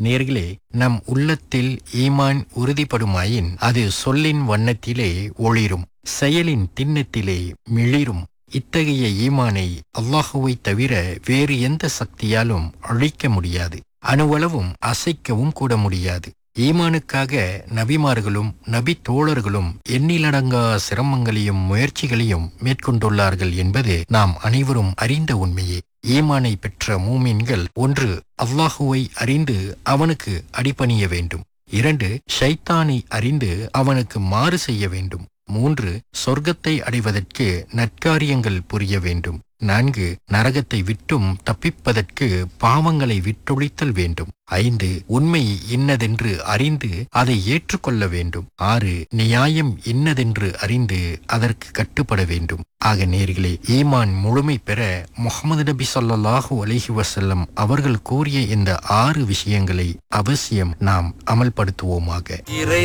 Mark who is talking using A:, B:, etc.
A: நேர்களே நம் உள்ளத்தில் ஈமான் உறுதிப்படுமாயின் அது சொல்லின் வண்ணத்திலே ஒளிரும் செயலின் திண்ணத்திலே மிளிரும் இத்தகைய ஈமானை அல்லாஹுவை தவிர வேறு எந்த சக்தியாலும் அழிக்க முடியாது அணுவளவும் அசைக்கவும் கூட முடியாது ஈமானுக்காக நபிமார்களும் நபி தோழர்களும் எண்ணிலடங்கா சிரமங்களையும் முயற்சிகளையும் மேற்கொண்டுள்ளார்கள் என்பது நாம் அனைவரும் அறிந்த உண்மையே ஈமானை பெற்ற மூமின்கள் ஒன்று அல்லாஹுவை அறிந்து அவனுக்கு அடிபணிய வேண்டும் இரண்டு ஷைத்தானை அறிந்து அவனுக்கு மாறு செய்ய வேண்டும் மூன்று சொர்க்கத்தை அடைவதற்கு நற்காரியங்கள் புரிய வேண்டும் நான்கு நரகத்தை விட்டும் தப்பிப்பதற்கு பாவங்களை விட்டொழித்தல் வேண்டும் ஐந்து உண்மை இன்னதென்று அறிந்து அதை ஏற்றுக்கொள்ள வேண்டும் ஆறு நியாயம் இன்னதென்று அறிந்து அதற்கு கட்டுப்பட வேண்டும் ஆக நேர்களே ஈமான் முழுமை பெற முகமது நபி ஸல்லல்லாஹு அலைஹி வஸல்லம் அவர்கள் கூறிய இந்த ஆறு விஷயங்களை அவசியம் நாம் அமல்படுத்துவோமாக
B: இறை